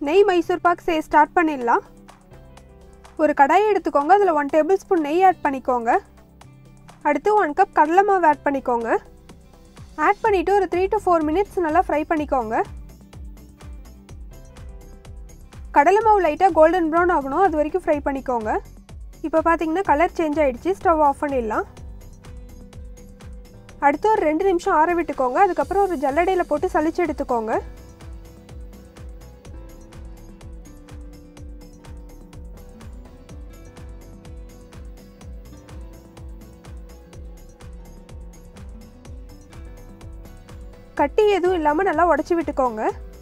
நெய் மைசூர் பாக் செய்ய ஸ்டார்ட் பண்ணிடலாம் ஒரு கடாயை எடுத்துக்கோங்க அதில் ஒன் டேபிள் ஸ்பூன் நெய் ஆட் பண்ணிக்கோங்க அடுத்து ஒன் கப் கடலை மாவு ஆட் பண்ணிக்கோங்க ஆட் பண்ணிவிட்டு ஒரு த்ரீ டு ஃபோர் மினிட்ஸ் நல்லா ஃப்ரை பண்ணிக்கோங்க கடலை மாவு லைட்டாக கோல்டன் ப்ரௌன் ஆகணும் அது வரைக்கும் ஃப்ரை பண்ணிக்கோங்க இப்போ பார்த்தீங்கன்னா கலர் சேஞ்ச் ஆகிடுச்சு ஸ்டவ் ஆஃப் பண்ணிடலாம் அடுத்து ஒரு ரெண்டு நிமிஷம் ஆற விட்டுக்கோங்க அதுக்கப்புறம் ஒரு ஜல்லடையில் போட்டு சளிச்சு எடுத்துக்கோங்க கட்டி எதுவும் இல்லாமல் நல்லா உடச்சி விட்டுக்கோங்க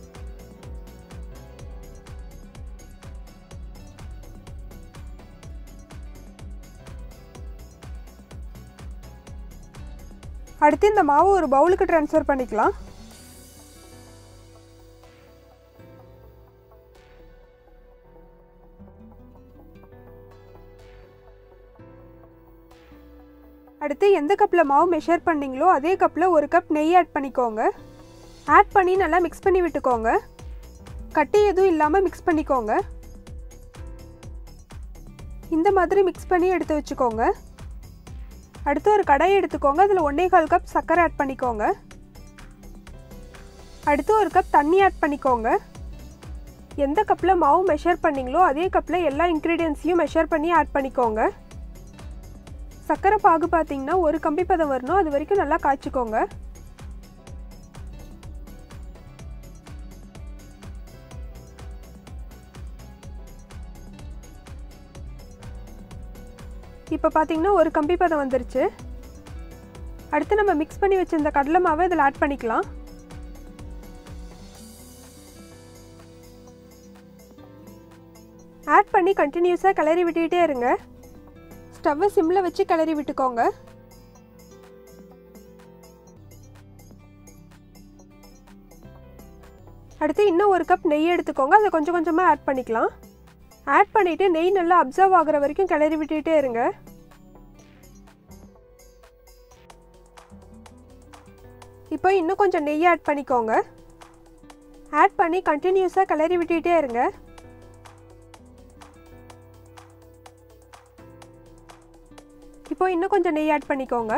அடுத்து இந்த மாவு ஒரு பவுலுக்கு ட்ரான்ஸ்ஃபர் பண்ணிக்கலாம் அடுத்து எந்த கப்பில் மாவு மெஷர் பண்ணீங்களோ அதே கப்பில் ஒரு கப் நெய் ஆட் பண்ணிக்கோங்க ஆட் பண்ணி நல்லா மிக்ஸ் பண்ணி விட்டுக்கோங்க கட்டி எதுவும் இல்லாமல் மிக்ஸ் பண்ணிக்கோங்க இந்த மாதிரி மிக்ஸ் பண்ணி எடுத்து வச்சுக்கோங்க அடுத்து ஒரு கடாய் எடுத்துக்கோங்க அதில் ஒன்றே கால் கப் சர்க்கரை ஆட் பண்ணிக்கோங்க அடுத்து ஒரு கப் தண்ணி ஆட் பண்ணிக்கோங்க எந்த கப்பில் மாவு மெஷர் பண்ணீங்களோ அதே கப்பில் எல்லா இன்க்ரீடியன்ஸையும் மெஷர் பண்ணி ஆட் பண்ணிக்கோங்க சர்க்கரை பாகு பார்த்தீங்கன்னா ஒரு கம்பி பதம் வரணும் அது வரைக்கும் நல்லா காய்ச்சிக்கோங்க இப்போ பார்த்தீங்கன்னா ஒரு கம்பி பதம் வந்துருச்சு அடுத்து நம்ம மிக்ஸ் பண்ணி வச்சிருந்த கடலை மாவை இதில் ஆட் பண்ணிக்கலாம் ஆட் பண்ணி கண்டினியூஸாக கிளறி விட்டுக்கிட்டே இருங்க ஸ்டவ்வை சிம்மில் வச்சு கிளறி விட்டுக்கோங்க அடுத்து இன்னும் ஒரு கப் நெய் எடுத்துக்கோங்க அதை கொஞ்சம் கொஞ்சமாக ஆட் பண்ணிக்கலாம் ஆட் பண்ணிவிட்டு நெய் நல்லா அப்சர்வ் ஆகிற வரைக்கும் கிளறி விட்டுகிட்டே இருங்க இப்போ இன்னும் கொஞ்சம் நெய் ஆட் பண்ணிக்கோங்க ஆட் பண்ணி கண்டினியூஸாக கிளறி விட்டுகிட்டே இருங்க இப்போ இன்னும் கொஞ்சம் நெய் ஆட் பண்ணிக்கோங்க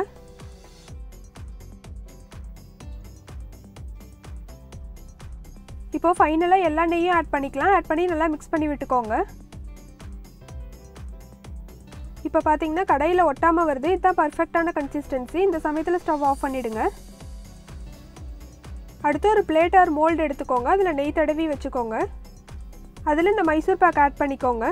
இப்போ ஃபைனலாக எல்லா நெய்யும் ஆட் பண்ணிக்கலாம் ஆட் பண்ணி நல்லா மிக்ஸ் பண்ணி விட்டுக்கோங்க இப்போ பார்த்தீங்கன்னா கடையில் ஒட்டாமல் வருது இதுதான் பர்ஃபெக்டான கன்சிஸ்டன்சி இந்த சமயத்தில் ஸ்டவ் ஆஃப் பண்ணிவிடுங்க அடுத்து ஒரு பிளேட் ஆர் மோல்டு எடுத்துக்கோங்க அதில் நெய் தடவி வச்சுக்கோங்க அதில் இந்த மைசூர் பாக் ஆட் பண்ணிக்கோங்க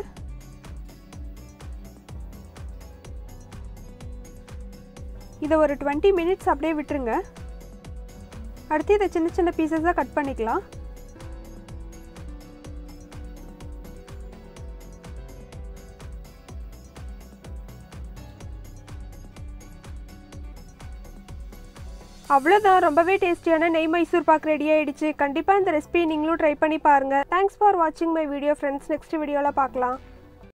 இதை ஒரு டுவெண்ட்டி மினிட்ஸ் அப்படியே விட்டுருங்க அடுத்து இதை சின்ன சின்ன பீசஸாக கட் பண்ணிக்கலாம் அவ்வளோதான் ரொம்பவே டேஸ்டியான நெய் மைசூர் பாக் ரெடி ஆயிடுச்சு கண்டிப்பாக இந்த ரெசிபி நீங்களும் ட்ரை பண்ணி பாருங்கள் தேங்க்ஸ் ஃபார் வாட்சிங் மை வீடியோ ஃப்ரெண்ட்ஸ் நெக்ஸ்ட் வீடியோவில் பார்க்கலாம்